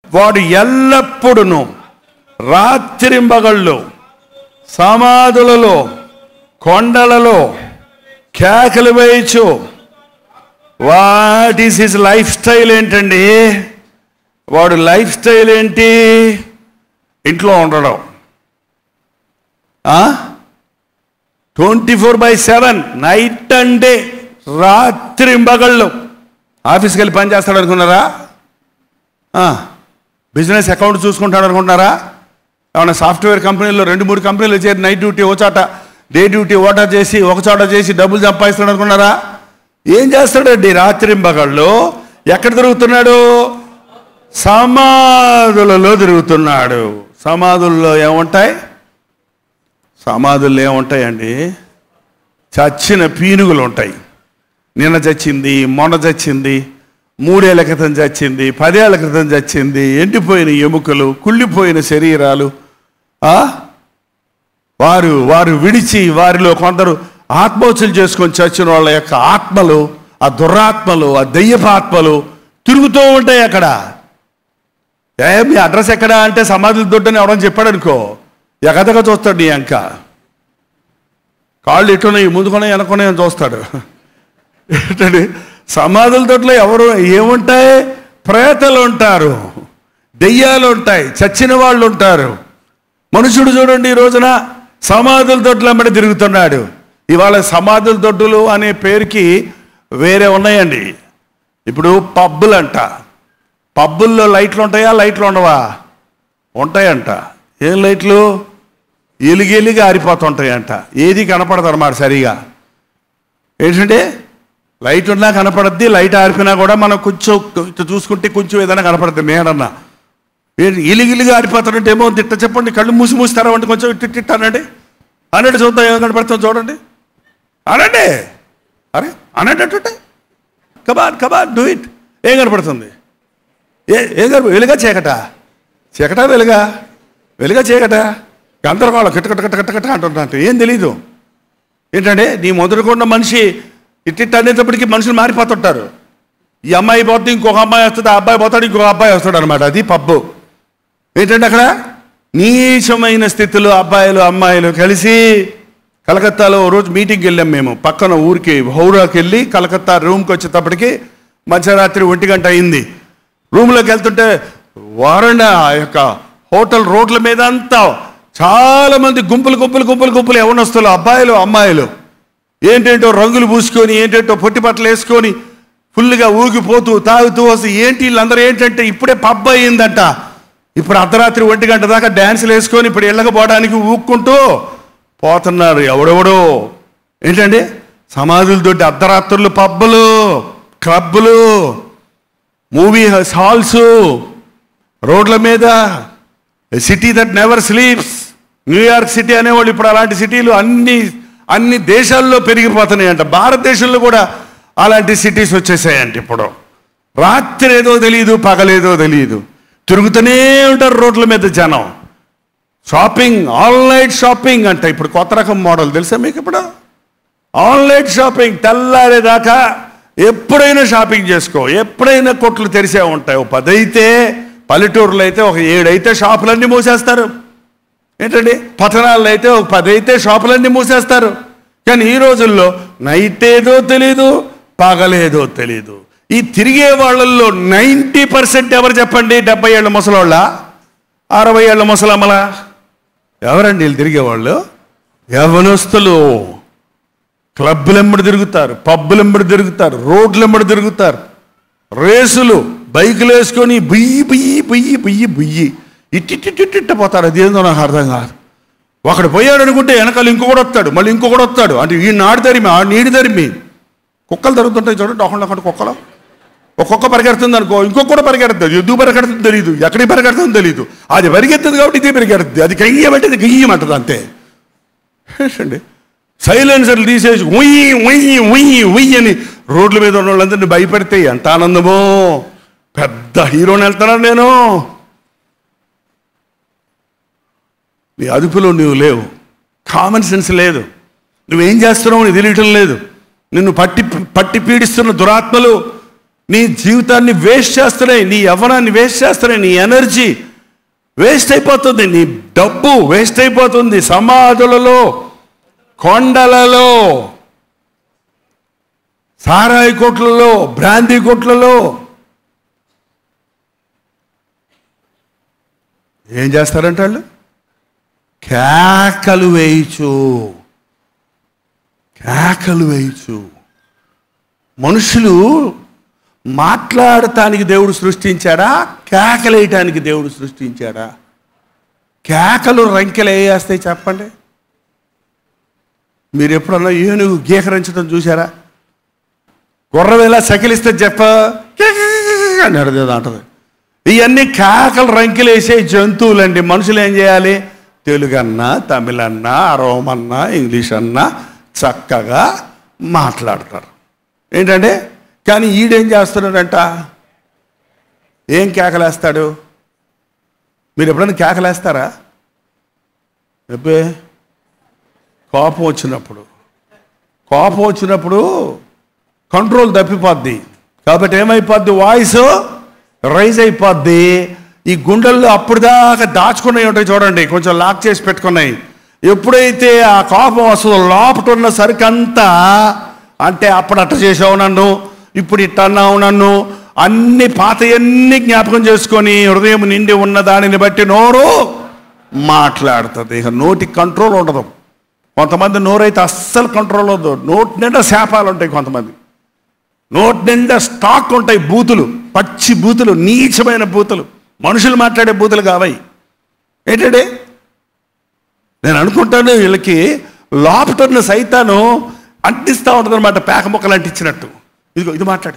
వాడు ఎల్లప్పుడును రాత్రింబగళ్ళు సమాధులలో కొండలలో కేకలు వేయచ్చు what is his life style ఏంటండి వాడు లైఫ్ స్టైల్ ఏంటి ఇంట్లో ఉండడం twenty four by seven night and day రాత్రి మగళ్ళు ఆఫీస్కి వెళ్ళి పని చేస్తాడు అనుకున్నారా బిజినెస్ అకౌంట్ చూసుకుంటాడు అనుకుంటున్నారా ఏమన్నా సాఫ్ట్వేర్ కంపెనీలో రెండు మూడు కంపెనీలు చేరి నైట్ డ్యూటీ ఓ చాట డే డ్యూటీ ఓటా చేసి ఒక చోట చేసి డబ్బులు సంపాదిస్తాడు అనుకున్నారా ఏం చేస్తాడండి రాత్రి మగళ్ళు ఎక్కడ తిరుగుతున్నాడు సమాధులలో తిరుగుతున్నాడు సమాధుల్లో ఏముంటాయి సమాధుల్లో ఏముంటాయండి చచ్చిన పీనుగులు ఉంటాయి నిన్న చచ్చింది మొన్న చచ్చింది మూడేళ్ల క్రితం చచ్చింది పదేళ్ల క్రితం చచ్చింది ఎండిపోయిన ఎముకలు కుళ్ళిపోయిన శరీరాలు ఆ? వారు వారు విడిచి వారిలో కొందరు ఆత్మహత్యలు చేసుకొని చచ్చిన వాళ్ళ యొక్క ఆత్మలు ఆ దురాత్మలు ఆ దయ్యపు ఆత్మలు తిరుగుతూ ఉంటాయి అక్కడ ఏ మీ అడ్రస్ ఎక్కడా అంటే సమాధుల దొడ్డని ఎవడని చెప్పాడు అనుకో ఎగదగా చూస్తాడు నీ అంక కాళ్ళు ఎట్టున్నాయి ముందుకున్నాయి వెనకున్నాయి అని చూస్తాడు ఏంటండి సమాధుల దొడ్లో ఎవరు ఏముంటాయి ప్రేతలు ఉంటారు దెయ్యాలు ఉంటాయి చచ్చిన వాళ్ళు ఉంటారు మనుషుడు చూడండి ఈ రోజున సమాధుల దొడ్లు అమ్మడి తిరుగుతున్నాడు ఇవాళ సమాధుల దొడ్డులు అనే పేరుకి వేరే ఉన్నాయండి ఇప్పుడు పబ్బులు అంట పబ్బుల్లో లైట్లు ఉంటాయా లైట్లు ఉండవా ఉంటాయంట ఏం లైట్లు ఎలిగి ఎలిగి ఆరిపోతుంటాయంట ఏది కనపడదు అనమాట సరిగా ఏంటంటే లైట్ ఉన్నా కనపడద్ది లైట్ ఆరిపోయినా కూడా మనం కొంచెం ఇటు చూసుకుంటే కొంచెం ఏదైనా కనపడుతుంది మేడన్నా ఏంటి ఇలిగిలిగా ఆడిపోతాడంటే ఏమో తిట్ట చెప్పండి కళ్ళు మూసి మూసి తెరవండి కొంచెం ఇట్ట ఇట్ట అనండి అన్నట్టు చూద్దాం ఏం కనపడుతుందో చూడండి అనండి అరే అనండి అంటే కబాన్ కబాన్ డూ ఇట్ ఏం కనపడుతుంది ఏ ఏం కనప వెలుగా చీకట చీకట వెలుగా వెలుగా చీకట గందరగోళం కిట కిట కిట కిట కిట అంటుంటా అంటే ఏం తెలీదు ఏంటంటే నీ మొదలుకున్న మనిషి ఇట్టిట్ అనేటప్పటికి మనుషులు మారిపోతుంటారు ఈ అమ్మాయి పోతే ఇంకొక అమ్మాయి వస్తుంది ఆ అబ్బాయి పోతాడు ఇంకొక అబ్బాయి వస్తాడు అనమాట అది పబ్బు ఏంటంటే అక్కడ నీచమైన స్థితిలో అబ్బాయిలు అమ్మాయిలు కలిసి కలకత్తాలో ఓ రోజు మీటింగ్కి వెళ్ళాం మేము పక్కన ఊరికి హౌరాకి వెళ్ళి కలకత్తా రూమ్కి వచ్చేటప్పటికి మధ్యరాత్రి ఒంటి గంట అయింది రూమ్లోకి వెళ్తుంటే వారండా ఆ యొక్క హోటల్ రోడ్ల మీద అంతా చాలా మంది గుంపులు గుంపులు గుంపులు గుంపులు యవనస్తులు అబ్బాయిలు అమ్మాయిలు ఏంటేంటో రంగులు పూసుకొని ఏంటేంటో పొట్టి బట్టలు వేసుకొని ఫుల్గా ఊగిపోతూ తాగుతూ వస్తూ ఏంటి వీళ్ళందరూ ఏంటంటే ఇప్పుడే పబ్బ అయిందంట ఇప్పుడు అర్ధరాత్రి ఒంటి గంట దాకా డ్యాన్సులు వేసుకొని ఇప్పుడు ఇళ్ళకి పోవడానికి ఊక్కుంటూ పోతున్నారు ఎవడెవడో ఏంటండి సమాధులతోటి అర్ధరాత్రులు పబ్బులు క్లబ్బులు మూవీ హాల్స్ రోడ్ల మీద city that never sleeps New York city అనేవాళ్ళు ఇప్పుడు అలాంటి సిటీలు అన్ని అన్ని దేశాల్లో పెరిగిపోతున్నాయంట భారతదేశంలో కూడా అలాంటి సిటీస్ వచ్చేసాయంట ఇప్పుడు రాత్రి ఏదో తెలియదు పగలేదో తెలియదు తిరుగుతూనే ఉంటారు రోడ్ల మీద జనం షాపింగ్ ఆన్లైన్ షాపింగ్ అంట ఇప్పుడు కొత్త రకం మోడల్ తెలుసా మీకు ఇప్పుడు ఆన్లైన్ షాపింగ్ తెల్లారేదాకా ఎప్పుడైనా షాపింగ్ చేసుకో ఎప్పుడైనా కొట్లు తెరిసే ఉంటాయి ఓ పది అయితే పల్లెటూరులో అయితే ఒక ఏడైతే షాపులన్నీ మూసేస్తారు ఏంటండి పట్టణాల్లో అయితే ఒక పది అయితే షాపులన్నీ మూసేస్తారు కానీ ఈ రోజుల్లో నైట్ ఏదో తెలీదు పగలేదో తెలీదు ఈ తిరిగే వాళ్ళల్లో నైంటీ పర్సెంట్ ఎవరు చెప్పండి డెబ్బై ఏళ్ళ ముసలోళ్ళ అరవై ఏళ్ళ ముసలమ్మల ఎవరండి వీళ్ళు తిరిగేవాళ్ళు యవనస్తులు క్లబ్బులెంబడి తిరుగుతారు పబ్బులెంబడి తిరుగుతారు రోడ్లెంబడి తిరుగుతారు రేసులు బైకులు వేసుకొని బుయ్యి బుయ్యి బుయ్యి బుయ్యి బుయ్యి ఇట్టిట్టిట్టిట్ట పోతారు అదేందో నాకు అర్థం కాదు ఒకడు పోయాడు అనుకుంటే వెనకాల ఇంకొకడు వస్తాడు మళ్ళీ ఇంకొకడు వస్తాడు అంటే ఈ నాడు తరిమి ఆ నీడి తరిమి కుక్కలు తరుగుతుంటాయి చూడండి ఒకళ్ళు ఒకటి కుక్కలు ఒక్కొక్క పరిగెడుతుంది అనుకో ఇంకొకటి పరిగెడుతుంది ఎందుకు పరిగెడుతుందో తెలియదు ఎక్కడికి పరిగెడుతుందో తెలియదు అది పరిగెత్తుంది కాబట్టి ఇది పరిగెడుతుంది అది గయ్యమంటే ఇది గయ్యమంటది అంతే ఏంటండి సైలెన్సర్లు తీసేసి ఉయ్యి ఉయ్యి ఉయ్యి ఉయ్యి అని రోడ్ల మీద ఉన్న వాళ్ళందరినీ భయపెడితే ఎంత ఆనందమో పెద్ద హీరోని వెళ్తున్నాను నేను నీ అదుపులో నువ్వు లేవు కామన్ సెన్స్ లేదు నువ్వేం చేస్తున్నావు నీ తెలియటం లేదు నిన్ను పట్టి పట్టి పీడిస్తున్న దురాత్మలు నీ జీవితాన్ని వేస్ట్ చేస్తున్నాయి నీ యవ్వనాన్ని వేస్ట్ చేస్తున్నాయి నీ ఎనర్జీ వేస్ట్ అయిపోతుంది నీ డబ్బు వేస్ట్ అయిపోతుంది సమాధులలో కొండలలో సారాయి కొట్లలో బ్రాందీ కొట్లలో ఏం చేస్తారంట వాళ్ళు కేకలు వేయచ్చు కేకలు వేయచ్చు మనుషులు మాట్లాడటానికి దేవుడు సృష్టించాడా కేకలేయటానికి దేవుడు సృష్టించాడా కేకలు రంకెలు వేయేస్తాయి చెప్పండి మీరు ఎప్పుడన్నా ఏనుగు గీకరించడం చూసారా గుర్రవేళ సకిలిస్తే చెప్ప అని అడిగేది అంటది ఇవన్నీ కేకలు రంకెలు వేసే జంతువులండి మనుషులు ఏం చేయాలి తెలుగు అన్నా తమిళ అన్నా రోమన్నా ఇంగ్లీష్ అన్నా చక్కగా మాట్లాడతారు ఏంటంటే కానీ ఈడేం చేస్తున్నాడంట ఏం కేకలేస్తాడు మీరు ఎప్పుడైనా కేకలేస్తారా ఎప్పే కోపం వచ్చినప్పుడు కోపం వచ్చినప్పుడు కంట్రోల్ తప్పిపోద్ది కాబట్టి ఏమైపోద్ది వాయిస్ రైజ్ అయిపోద్ది ఈ గుండెల్లో అప్పుడు దాకా దాచుకున్నాయి ఉంటాయి చూడండి కొంచెం లాక్ చేసి పెట్టుకున్నాయి ఎప్పుడైతే ఆ కోపం వస్తుందో లోపట ఉన్న సరికంతా అంటే అప్పుడు అట్ట చేసావు నన్ను ఇప్పుడు ఇట్ట అన్నావు నన్ను అన్ని పాతయన్ని జ్ఞాపకం చేసుకొని హృదయం నిండి ఉన్న దానిని బట్టి నోరు మాట్లాడుతుంది ఇక నోటికి కంట్రోల్ ఉండదు కొంతమంది నోరైతే అస్సలు కంట్రోల్ ఉండదు నోటి నిండా శాపాలు ఉంటాయి కొంతమంది నోటి నిండా స్టాక్ ఉంటాయి బూతులు పచ్చి బూతులు నీచమైన బూతులు మనుషులు మాట్లాడే బూతులు కావాయి ఏంటంటే నేను అనుకుంటాను వీళ్ళకి లోపట ఉన్న సైతాను అంటిస్తూ ఉంటుంది అనమాట పేక ముక్కలు అంటించినట్టు ఇదిగో ఇది మాట్లాడు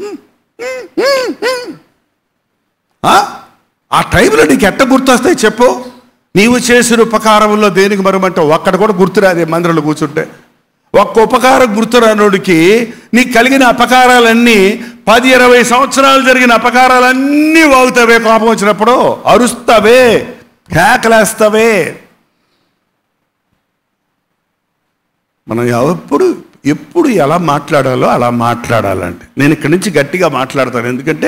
ఆ? ఆ టైంలో నీకు ఎట్ట గుర్తొస్తాయి చెప్పు నీవు చేసిన ఉపకారంలో దేనికి మరమంటే ఒక్కడ కూడా గుర్తురాదే మందిరంలో కూర్చుంటే ఒక్క ఉపకారం గుర్తురానోడికి నీకు కలిగిన అపకారాలన్నీ పది ఇరవై సంవత్సరాలు జరిగిన అపకారాలన్నీ వాగుతావే కోపం వచ్చినప్పుడు అరుస్తావే కేకలేస్తావే మనం ఎప్పుడు ఎప్పుడు ఎలా మాట్లాడాలో అలా మాట్లాడాలంటే నేను ఇక్కడి నుంచి గట్టిగా మాట్లాడతాను ఎందుకంటే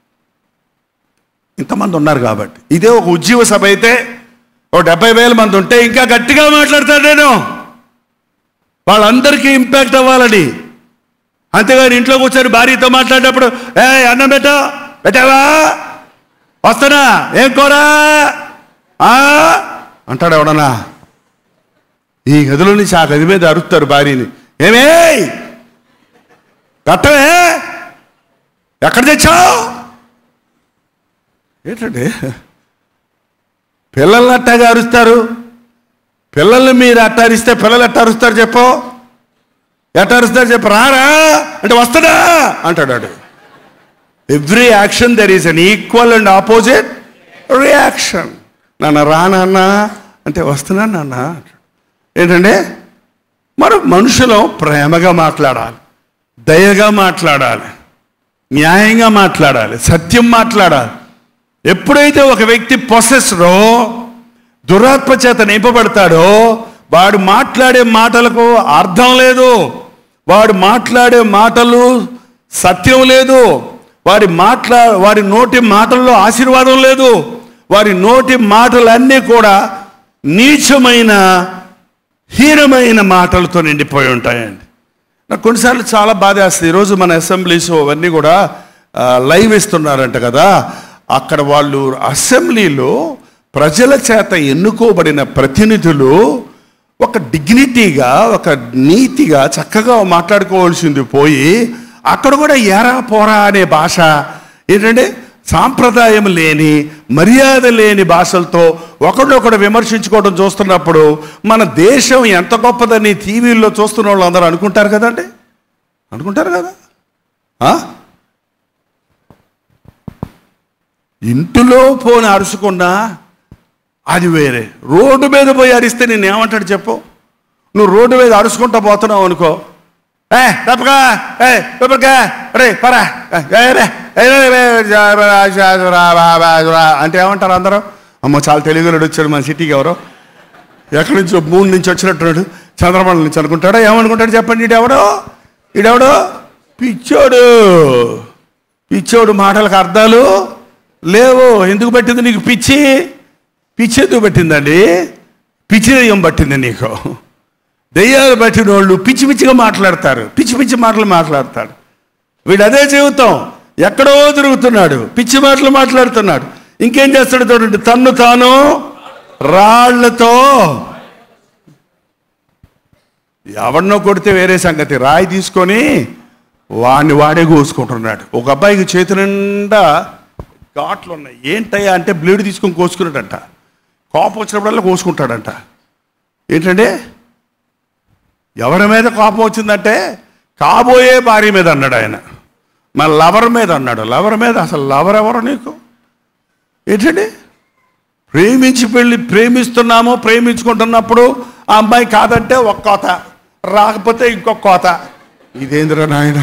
ఇంతమంది ఉన్నారు కాబట్టి ఇదే ఒక ఉద్యోగ సభ అయితే ఒక డెబ్బై వేల మంది ఉంటే ఇంకా గట్టిగా మాట్లాడతాను నేను వాళ్ళందరికీ ఇంపాక్ట్ అవ్వాలని అంతేగాని ఇంట్లో కూర్చొని భార్యతో మాట్లాడేటప్పుడు ఏ అన్నం పెట్టా పెట్టావా వస్తానా ఏం కోరా ఆ?" అంటాడు ఎవడన్నా ఈ గదిలో నుంచి ఆ గది మీద అరుస్తారు భార్యని ఏమే కట్టవే ఎక్కడ తెచ్చావు ఏంటంటే పిల్లల్ని అట్టాగా అరుస్తారు పిల్లల్ని మీరు అట్ట అరిస్తే పిల్లలు ఎట్ట అరుస్తారు చెప్పు ఎట్ట అరుస్తారు చెప్పు రారా అంటే వస్తాడా అంటాడు వాడు every action there is an equal and opposite reaction నాన్న రా నాన్న అంటే వస్తున్నా నాన్న ఏంటంటే మనం మనుషులు ప్రేమగా మాట్లాడాలి దయగా మాట్లాడాలి న్యాయంగా మాట్లాడాలి సత్యం మాట్లాడాలి ఎప్పుడైతే ఒక వ్యక్తి పొసెస్రో దురాత్మ చేత నింపబడతాడో వాడు మాట్లాడే మాటలకు అర్థం లేదు వాడు మాట్లాడే మాటలు సత్యం లేదు వారి మాట్లా వారి నోటి మాటల్లో ఆశీర్వాదం లేదు వారి నోటి మాటలన్నీ కూడా నీచమైన హీనమైన మాటలతో నిండిపోయి ఉంటాయండి నాకు కొన్నిసార్లు చాలా బాధ వేస్తుంది ఈరోజు మన అసెంబ్లీస్ అవన్నీ కూడా ఆ, లైవ్ ఇస్తున్నారంట కదా అక్కడ వాళ్ళు అసెంబ్లీలో ప్రజల చేత ఎన్నుకోబడిన ప్రతినిధులు ఒక డిగ్నిటీగా ఒక నీతిగా చక్కగా మాట్లాడుకోవాల్సింది పోయి అక్కడ కూడా ఎరా పోరా అనే భాష ఏంటంటే సాంప్రదాయం లేని మర్యాద లేని భాషలతో ఒకడొకడు విమర్శించుకోవడం చూస్తున్నప్పుడు మన దేశం ఎంత గొప్పదని టీవీల్లో చూస్తున్న వాళ్ళు అందరూ అనుకుంటారు కదండి అనుకుంటారు కదా ఆ? ఇంటిలో పోని అరుచుకున్నా అది వేరే రోడ్డు మీద పోయి అరిస్తే నేను ఏమంటాడు చెప్పు నువ్వు రోడ్డు మీద అరుచుకుంటా పోతున్నావు అనుకో ఏ తప్పగా ఏ తప్పగా రే పరా ఏ, రే, ఏ, రే, రే, జా, రా, జా, రా, రా, రా, రా. అంటే ఏమంటారు అందరూ అమ్మో చాలా తెలుగులోడు వచ్చాడు మన సిటీకి ఎవరో ఎక్కడి నుంచో మూడు నుంచి వచ్చినట్టున్నాడు చంద్రమండలం నుంచి అనుకుంటాడా ఏమనుకుంటాడు చెప్పండి ఈడెవడో ఈడెవడో పిచ్చోడు పిచ్చోడు మాటలకు అర్థాలు లేవు ఎందుకు పట్టింది నీకు పిచ్చి పిచ్చి ఎందుకు పట్టిందండి పిచ్చి దెయ్యం పట్టింది నీకు దెయ్యాలు పట్టిన వాళ్ళు పిచ్చి పిచ్చిగా మాట్లాడతారు పిచ్చి పిచ్చి మాటలు మాట్లాడతాడు వీడు అదే జీవితం ఎక్కడో తిరుగుతున్నాడు పిచ్చి మాటలు మాట్లాడుతున్నాడు ఇంకేం చేస్తాడు చూడండి తన్ను తాను రాళ్లతో ఎవరినో కొడితే వేరే సంగతి రాయి తీసుకొని వాడిని వాడే కోసుకుంటున్నాడు ఒక అబ్బాయికి చేతి నిండా ఘాట్లు ఉన్నాయి ఏంటయ్యా అంటే బ్లేడ్ తీసుకొని కోసుకున్నాడంట కోపం వచ్చినప్పుడల్లా కోసుకుంటాడంట ఏంటంటే ఎవరి మీద కోపం వచ్చిందంటే కాబోయే భార్య మీద అన్నాడు ఆయన మన లవర్ మీద అన్నాడు లవర్ మీద అసలు లవర్ ఎవరు నీకు ఏంటండి ప్రేమించి పెళ్ళి ప్రేమిస్తున్నాము ప్రేమించుకుంటున్నప్పుడు ఆ అమ్మాయి కాదంటే ఒక కోత రాకపోతే ఇంకొక కోత ఇదేందిరా నాయన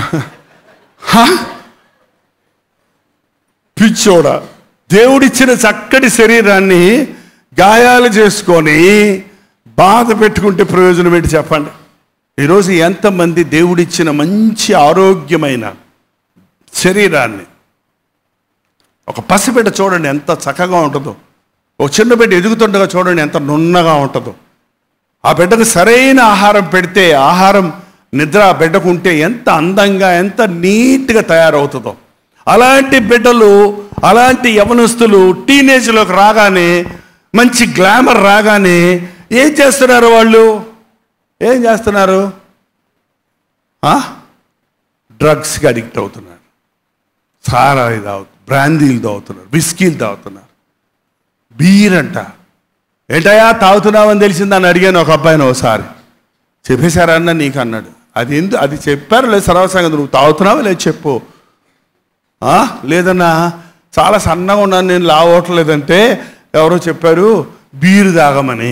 పిచ్చోడా దేవుడిచ్చిన చక్కటి శరీరాన్ని గాయాలు చేసుకొని బాధ పెట్టుకుంటే ప్రయోజనం ఏంటి చెప్పండి ఈరోజు ఎంతమంది దేవుడిచ్చిన మంచి ఆరోగ్యమైన శరీరాన్ని ఒక పసిబిడ్డ చూడండి ఎంత చక్కగా ఉంటుందో ఒక చిన్న బిడ్డ ఎదుగుతుండగా చూడండి ఎంత నున్నగా ఉంటుందో ఆ బిడ్డకు సరైన ఆహారం పెడితే ఆహారం నిద్ర ఆ బిడ్డకు ఉంటే ఎంత అందంగా ఎంత నీట్గా తయారవుతుందో అలాంటి బిడ్డలు అలాంటి యవనస్తులు టీనేజ్లోకి రాగానే మంచి గ్లామర్ రాగానే ఏం చేస్తున్నారు వాళ్ళు ఏం చేస్తున్నారు డ్రగ్స్కి అడిక్ట్ అవుతున్నారు సారాయి తాగుతున్నారు బ్రాందీలు తాగుతున్నారు విస్కీలు తాగుతున్నారు బీర్ అంట ఏంటయ్యా తాగుతున్నావని తెలిసిందని అడిగాను ఒక అబ్బాయిని ఒకసారి చెప్పేశారన్న నీకు అన్నాడు అది ఎందు అది చెప్పారు లేదు సర్వసంగతి నువ్వు తాగుతున్నావా లేదు చెప్పు "ఆ, లేదన్నా చాలా సన్నగా ఉన్నాను నేను లావట్లేదంటే ఎవరో చెప్పారు బీరు తాగమని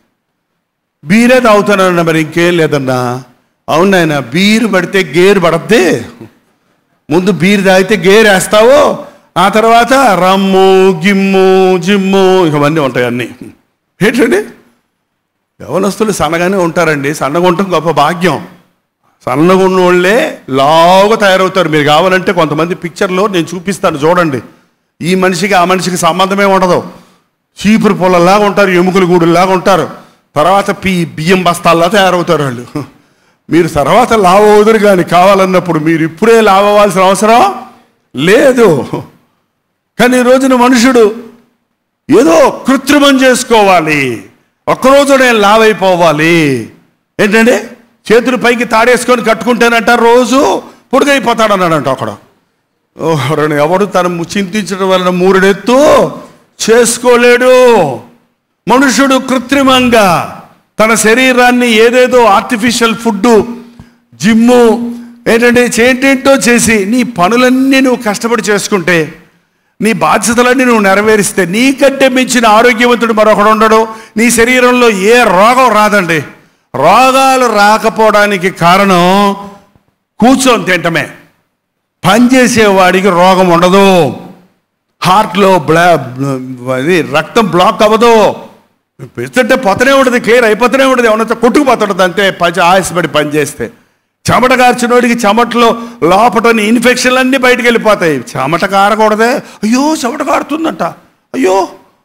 బీరే తాగుతున్నానన్న మరి ఇంకేం లేదన్నా అవునాయన బీరు పడితే గేరు పడద్ది ముందు బీరు తాగితే గేర్ వేస్తావు ఆ తర్వాత రమ్ము గిమ్ము జిమ్ము ఇవన్నీ ఉంటాయి అన్నీ ఏంటండి యవనస్తులు సన్నగానే ఉంటారండి సన్నగా ఉండటం గొప్ప భాగ్యం సన్నగా ఉన్న వాళ్ళే లావుగా తయారవుతారు మీరు కావాలంటే కొంతమంది పిక్చర్లో నేను చూపిస్తాను చూడండి ఈ మనిషికి ఆ మనిషికి సంబంధమే ఉండదు చీపురు పొలలాగా ఉంటారు ఎముకలు గూడులాగా ఉంటారు తర్వాత పి బియ్యం బస్తాల్లా తయారవుతారు వాళ్ళు మీరు తర్వాత లావు అవుదురు కానీ కావాలన్నప్పుడు మీరు ఇప్పుడే లావు అవ్వాల్సిన అవసరం లేదు కానీ ఈ రోజున మనుషుడు ఏదో కృత్రిమం చేసుకోవాలి ఒక్కరోజు నేను లావైపోవాలి ఏంటంటే చేతులు పైకి తాడేసుకొని కట్టుకుంటేనంట రోజు పొడుగైపోతాడు అన్నాడంట అక్కడ ఓహ్ ఎవడు తను చింతించడం వలన మూరుడెత్తు చేసుకోలేడు మనుషుడు కృత్రిమంగా తన శరీరాన్ని ఏదేదో ఆర్టిఫిషియల్ ఫుడ్ జిమ్ము ఏంటంటే చేంటేంటో చేసి నీ పనులన్నీ నువ్వు కష్టపడి చేసుకుంటే నీ బాధ్యతలన్నీ నువ్వు నెరవేరిస్తే నీకంటే మించిన ఆరోగ్యవంతుడు మరొకడు ఉండడు నీ శరీరంలో ఏ రోగం రాదండి రోగాలు రాకపోవడానికి కారణం కూర్చొని తింటమే పనిచేసేవాడికి రోగం ఉండదు హార్ట్లో బ్లా అది రక్తం బ్లాక్ అవ్వదు పెడుతుంటే పోతూనే ఉంటుంది క్లియర్ అయిపోతూనే ఉంటుంది ఏమన్నా కొట్టుకుపోతుంటుంది అంతే పని ఆయాసపడి పని చేస్తే చెమట కార్చినోడికి చెమటలో లోపటని ఇన్ఫెక్షన్లు అన్నీ బయటికి వెళ్ళిపోతాయి చెమట కారకూడదే అయ్యో చెమట కారుతుందంట అయ్యో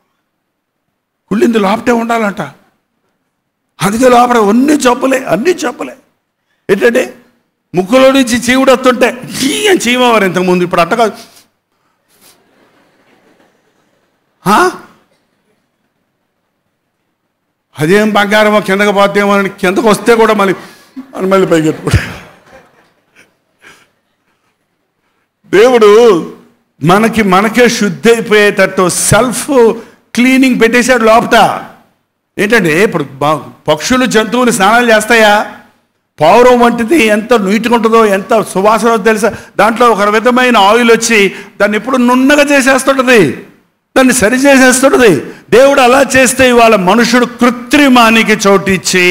కుళ్ళింది లోపటే ఉండాలంట అందుకే లోపల అన్ని జబ్బులే అన్ని జబ్బులే ఏంటంటే ముక్కులో నుంచి చీవుడు వస్తుంటే చీ అని చీమవారు ఇంతకుముందు ఇప్పుడు అట్ట కాదు హా? అదేం బంగారమో కిందకి పోతేమో అని కిందకు వస్తే కూడా మళ్ళీ అని మళ్ళీ పైకి ఎత్తుకుంటా దేవుడు మనకి మనకే శుద్ధి అయిపోయేటట్టు సెల్ఫ్ క్లీనింగ్ పెట్టేశాడు లోపట ఏంటంటే ఇప్పుడు బ- పక్షులు జంతువులు స్నానాలు చేస్తాయా పౌరం వంటిది ఎంత నీట్గా ఉంటుందో ఎంత సువాసన తెలుసా దాంట్లో ఒక విధమైన ఆయిల్ వచ్చి దాన్ని ఎప్పుడు నున్నగా చేసేస్తుంటుంది దాన్ని సరి చేసేస్తుంటుంది దేవుడు అలా చేస్తే ఇవాళ మనుషుడు కృత్రిమానికి చోటిచ్చి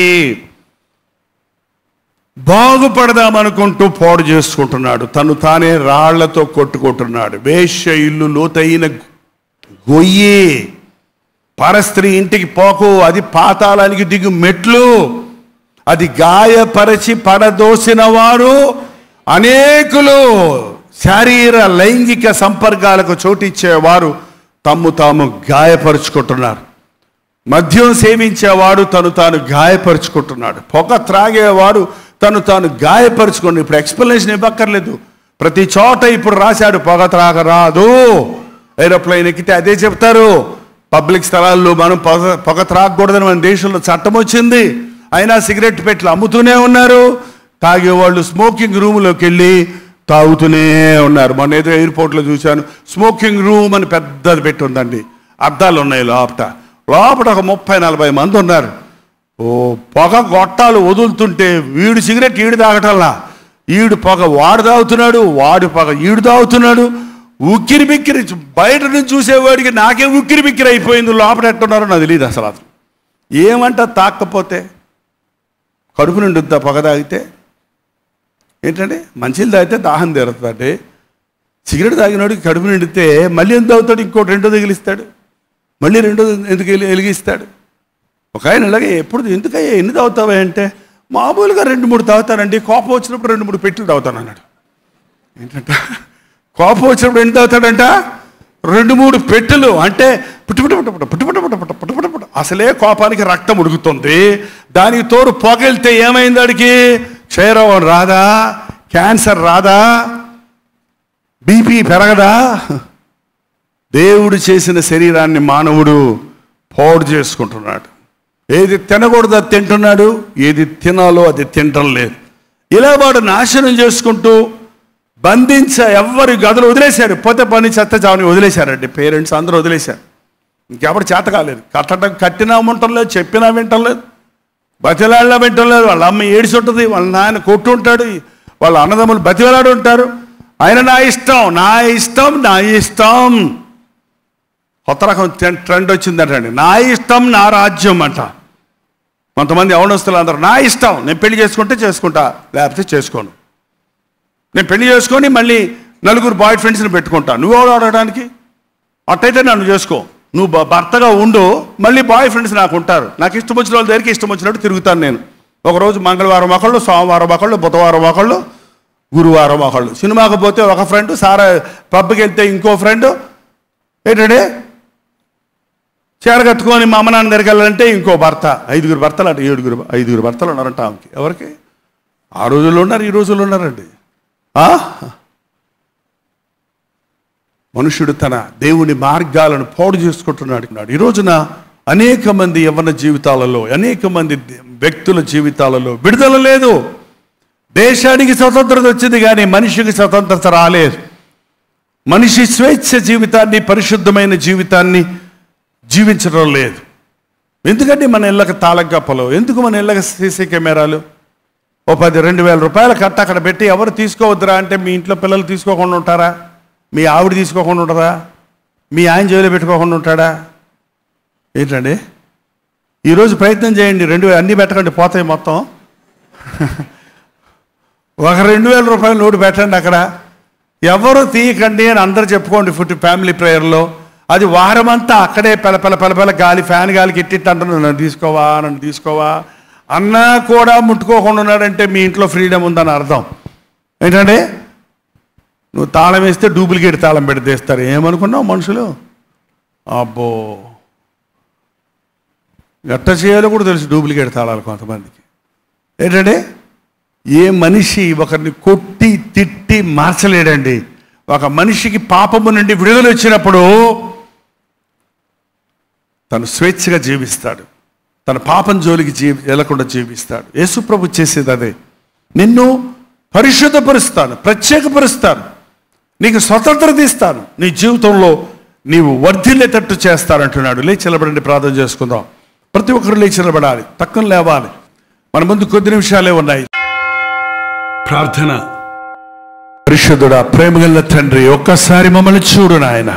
బాగుపడదామనుకుంటూ పాడు చేసుకుంటున్నాడు తను తానే రాళ్లతో కొట్టుకుంటున్నాడు వేశ్య ఇల్లు లోతైన గొయ్యి పరస్త్రీ ఇంటికి పోకు అది పాతాళానికి దిగు మెట్లు అది గాయపరచి పడదోసిన వారు అనేకులు శారీర లైంగిక సంపర్కాలకు చోటిచ్చేవారు తమ్ము తాము గాయపరుచుకుంటున్నారు మద్యం సేవించేవాడు తను తాను గాయపరుచుకుంటున్నాడు పొగ త్రాగేవాడు తను తాను గాయపరుచుకోండి ఇప్పుడు ఎక్స్ప్లెనేషన్ ఇవ్వక్కర్లేదు ప్రతి చోట ఇప్పుడు రాశాడు పొగ త్రాగరాదు ఏరోప్లైన్ ఎక్కితే అదే చెప్తారు పబ్లిక్ స్థలాల్లో మనం పొగ పొగ త్రాగకూడదని మన దేశంలో చట్టం వచ్చింది అయినా సిగరెట్ పెట్లు అమ్ముతూనే ఉన్నారు తాగేవాళ్ళు స్మోకింగ్ రూమ్లోకి వెళ్ళి తాగుతూనే ఉన్నారు మొన్న ఏదో ఎయిర్పోర్ట్లో చూశాను స్మోకింగ్ రూమ్ అని పెద్దది పెట్టి ఉందండి అద్దాలు ఉన్నాయి లోపట లోపల ఒక ముప్పై నలభై మంది ఉన్నారు ఓ పొగ గొట్టాలు వదులుతుంటే వీడు సిగరెట్ ఈడు తాగటంలా ఈడు పొగ వాడు తాగుతున్నాడు వాడు పొగ ఈడు తాగుతున్నాడు ఉక్కిరి బిక్కిరి బయట నుంచి చూసేవాడికి నాకే ఉక్కిరి బిక్కిరి అయిపోయింది లోపల ఎట్టున్నారో నాకు తెలియదు అసలు అసలు ఏమంట తాకపోతే కడుపు నిండుద్దా పొగ తాగితే ఏంటంటే మంచిలు తాగితే దాహం తీరుతుందండి సిగరెట్ తాగినోడికి కడుపు నిండితే మళ్ళీ ఎంత తాగుతాడు ఇంకోటి రెండో తగిలిస్తాడు మళ్ళీ రెండో ఎందుకు వెలి- వెలిగిస్తాడు ఒక ఆయన ఇలాగే ఎప్పుడు ఎందుకయ్యా ఎన్ని తాగుతావా అంటే మామూలుగా రెండు మూడు తాగుతానండి కోపం వచ్చినప్పుడు రెండు మూడు పెట్టులు తాగుతాను అన్నాడు ఏంటంట కోపం వచ్చినప్పుడు ఎన్ని తాగుతాడంట రెండు మూడు పెట్టెలు అంటే పుట్టు పుట్టు పుట్టు పుట్టు పుట్టు పుట్టు పుట్టు పుట్టు పుట్టు పుట్టు పుట్టు. అసలే కోపానికి రక్తం ఉడుకుతుంది దానికి తోడు పొగెళ్తే ఏమైంది వాడికి క్షయరోగం రాదా క్యాన్సర్ రాదా బీపీ పెరగదా దేవుడు చేసిన శరీరాన్ని మానవుడు పాడు చేసుకుంటున్నాడు ఏది తినకూడదు అది తింటున్నాడు ఏది తినాలో అది తినటం లేదు ఇలా వాడు నాశనం చేసుకుంటూ బంధించ ఎవ్వరి గదులు వదిలేశారు పోతే పని చెత్త చావని వదిలేశారండి పేరెంట్స్ అందరూ వదిలేశారు ఇంకెవరు చేత కాలేదు కట్టడం కట్టినా ఉండటం లేదు చెప్పినా వింటం లేదు బతిలాడినా వింటం లేదు వాళ్ళ అమ్మ ఏడిసి ఉంటుంది వాళ్ళ నాయన కొట్టు ఉంటాడు వాళ్ళ అన్నదమ్ములు బతిలాడు ఉంటారు ఆయన నా ఇష్టం నా ఇష్టం నా ఇష్టం కొత్త రకం ట్రెండ్- ట్రెండ్ వచ్చిందటండి నా ఇష్టం నా రాజ్యం అంట కొంతమంది అవనస్తులు అందరూ నా ఇష్టం నేను పెళ్లి చేసుకుంటే చేసుకుంటా లేకపోతే చేసుకోను నేను పెళ్లి చేసుకొని మళ్ళీ నలుగురు బాయ్ ఫ్రెండ్స్ని పెట్టుకుంటా నువ్వు ఎవడు ఆడడానికి అట్టయితే నన్ను చేసుకో నువ్వు భ- భర్తగా ఉండు మళ్ళీ బాయ్ ఫ్రెండ్స్ నాకు ఉంటారు నాకు ఇష్టం వచ్చిన వాళ్ళ దగ్గరికి ఇష్టం వచ్చినట్టు తిరుగుతాను నేను ఒకరోజు మంగళవారం ఒకళ్ళు సోమవారం ఒకళ్ళు బుధవారం ఒకళ్ళు గురువారం ఒకళ్ళు సినిమాకి పోతే ఒక ఫ్రెండ్ సారా పబ్కి వెళ్తే ఇంకో ఫ్రెండ్ ఏంటంటే చీర కట్టుకొని మా అమ్మ నాన్న దగ్గరికి వెళ్ళాలంటే ఇంకో భర్త ఐదుగురు భర్తలు అంటే ఏడుగురు ఐదుగురు భర్తలు ఉన్నారంట ఆమెకి ఎవరికి ఆ రోజుల్లో ఉన్నారు ఈ రోజుల్లో ఉన్నారండి ఆ? మనుషుడు తన దేవుని మార్గాలను పాడు చేసుకుంటున్నాడు ఈ రోజున అనేక మంది యవ్వన జీవితాలలో అనేక మంది వ్యక్తుల జీవితాలలో విడుదల లేదు దేశానికి స్వతంత్రత వచ్చింది కానీ మనిషికి స్వతంత్రత రాలేదు మనిషి స్వేచ్ఛ జీవితాన్ని పరిశుద్ధమైన జీవితాన్ని జీవించడం లేదు ఎందుకంటే మన ఇళ్ళకి తాళం కప్పలు ఎందుకు మన ఇళ్ళకి సీసీ కెమెరాలు ఓ పది రెండు వేల రూపాయల కట్ట అక్కడ పెట్టి ఎవరు తీసుకోవద్దురా అంటే మీ ఇంట్లో పిల్లలు తీసుకోకుండా ఉంటారా మీ ఆవిడ తీసుకోకుండా ఉంటారా మీ ఆయన జైలు పెట్టుకోకుండా ఉంటాడా ఏంటండి ఈరోజు ప్రయత్నం చేయండి రెండు వేలు అన్నీ పెట్టకండి పోతాయి మొత్తం ఒక రెండు వేల రూపాయల నోటు పెట్టండి అక్కడ ఎవరు తీయకండి అని అందరు చెప్పుకోండి ఫుట్ ఫ్యామిలీ ప్రేయర్లో అది వారమంతా అక్కడే పెలపెల పెలపెల గాలి ఫ్యాన్ గాలికి ఇట్టిట్టు అంటున్నాడు నన్ను తీసుకోవా నన్ను తీసుకోవా అన్నా కూడా ముట్టుకోకుండా ఉన్నాడంటే మీ ఇంట్లో ఫ్రీడమ్ ఉందని అర్థం ఏంటంటే నువ్వు తాళం వేస్తే డూప్లికేట్ తాళం పెడితేస్తారు ఏమనుకున్నావు మనుషులు అబ్బో ఎట్ట చేయాలో కూడా తెలుసు డూప్లికేట్ తాళాలు కొంతమందికి ఏంటంటే ఏ మనిషి ఒకరిని కొట్టి తిట్టి మార్చలేడండి ఒక మనిషికి పాపము నుండి విడుదల వచ్చినప్పుడు తను స్వేచ్ఛగా జీవిస్తాడు తన పాపం జోలికి జీవి వెళ్లకుండా జీవిస్తాడు యేసుప్రభు చేసేది అదే నిన్ను పరిశుద్ధపరుస్తాను ప్రత్యేకపరుస్తాను నీకు స్వతంత్రత ఇస్తాను నీ జీవితంలో నీవు వర్ధిల్లేటట్టు చేస్తానంటున్నాడు లేచి నిలబడండి ప్రార్థన చేసుకుందాం ప్రతి ఒక్కరు లేచి నిలబడాలి తక్కువ లేవాలి మన ముందు కొద్ది నిమిషాలే ఉన్నాయి ప్రార్థన పరిశుద్ధుడా ప్రేమగల తండ్రి ఒక్కసారి మమ్మల్ని చూడు నాయన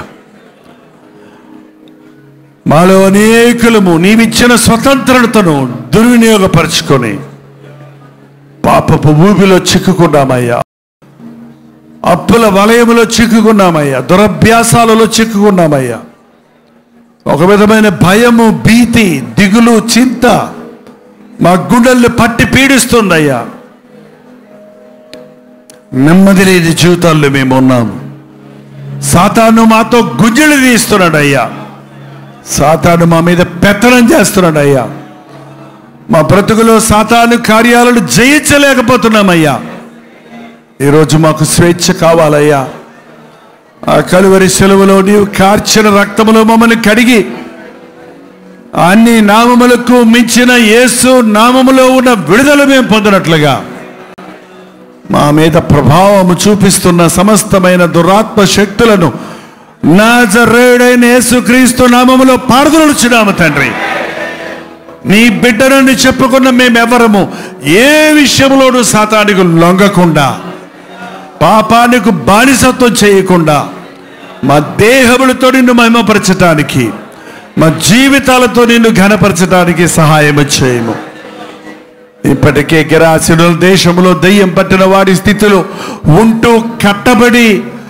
మాలో అనేకులము నీవిచ్చిన స్వతంత్రతను దుర్వినియోగపరుచుకొని పాపపు ఊబిలో చిక్కుకున్నామయ్యా అప్పుల వలయములో చిక్కుకున్నామయ్యా దురభ్యాసాలలో చిక్కుకున్నామయ్యా ఒక విధమైన భయము భీతి దిగులు చింత మా గుండెల్ని పట్టి పీడిస్తుందయ్యా నెమ్మది లేని జీవితాల్లో మేము ఉన్నాము సాతాను మాతో గుజ్జలు తీస్తున్నాడు అయ్యా సాతాను మా మీద పెత్తనం చేస్తున్నాడు అయ్యా మా బ్రతుకులో సాతాను కార్యాలను జయించలేకపోతున్నామయ్యా ఈరోజు మాకు స్వేచ్ఛ కావాలయ్యా ఆ కలువరి సెలవులో నీవు కార్చిన రక్తములో మమ్మల్ని కడిగి అన్ని నామములకు మించిన యేసు నామములో ఉన్న విడుదల మేము పొందినట్లుగా మా మీద ప్రభావము చూపిస్తున్న సమస్తమైన దురాత్మ శక్తులను నాజరేయుడైన యేసుక్రీస్తు నామములో పారదలుచున్నాము తండ్రి నీ బిడ్డనని చెప్పుకున్న మేమెవరము ఏ విషయంలోనూ సాతానికి లొంగకుండా పాపానికి బానిసత్వం చేయకుండా మా దేహములతో నిన్ను మహిమపరచటానికి మా జీవితాలతో నిన్ను ఘనపరచడానికి సహాయం చేయము ఇప్పటికే గిరాసిన దేశంలో దయ్యం పట్టిన వారి స్థితిలో ఉంటూ కట్టబడి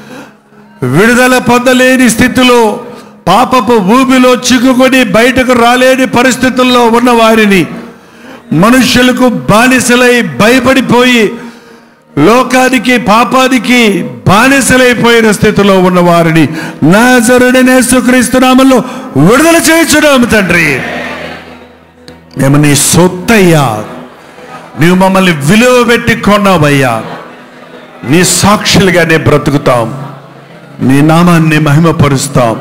విడుదల పొందలేని స్థితిలో పాపపు ఊబిలో చిక్కుకొని బయటకు రాలేని పరిస్థితుల్లో ఉన్న వారిని మనుషులకు బానిసలై భయపడిపోయి లోకానికి పాపానికి బానిసలైపోయిన స్థితిలో ఉన్న వారిని నాజరుడనేసుక్రీస్తునామంలో విడుదల చేయించున్నాము తండ్రి మేము నీ సొత్తయ్యా నీవు మమ్మల్ని విలువ పెట్టి కొన్నావయ్యా నీ సాక్షులుగానే బ్రతుకుతాం నీ నామాన్ని మహిమపరుస్తాం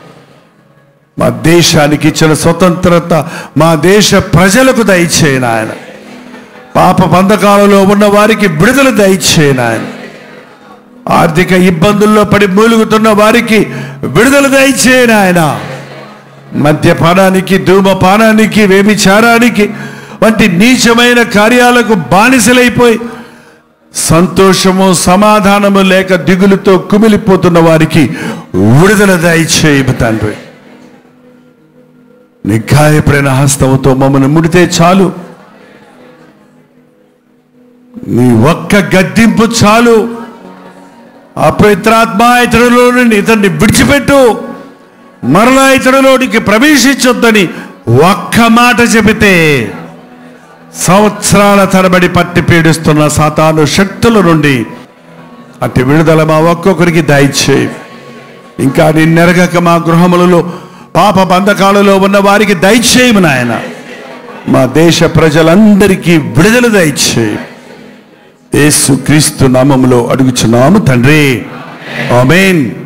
మా దేశానికి ఇచ్చిన స్వతంత్రత మా దేశ ప్రజలకు దయచేయను ఆయన పాప బంధకాలలో ఉన్న వారికి విడుదల దయచేయను ఆయన ఆర్థిక ఇబ్బందుల్లో పడి మూలుగుతున్న వారికి విడుదల దయచేయను ఆయన మద్యపానానికి ధూమపానానికి వ్యభిచారానికి వంటి నీచమైన కార్యాలకు బానిసలైపోయి సంతోషము సమాధానము లేక దిగులుతో కుమిలిపోతున్న వారికి విడుదల దయచేయము తండ్రి నీ గాయపడిన హస్తముతో మమ్మల్ని ముడితే చాలు నీ ఒక్క గద్దింపు చాలు అపవిత్రాత్మ ఇతరులో నుండి ఇతన్ని విడిచిపెట్టు మరలా ఇతరులోనికి ప్రవేశించొద్దని ఒక్క మాట చెబితే సంవత్సరాల తరబడి పట్టి పీడిస్తున్న సాతాను శక్తుల నుండి అటు విడుదల మా ఒక్కొక్కరికి దయచేయి ఇంకా నిన్నెరగక మా గృహములలో పాప బంధకాలలో ఉన్న వారికి దయచేయము నాయన మా దేశ ప్రజలందరికీ విడుదల దయచేయి యేసు క్రీస్తు నామములో అడుగుచున్నాము తండ్రి ఆమేన్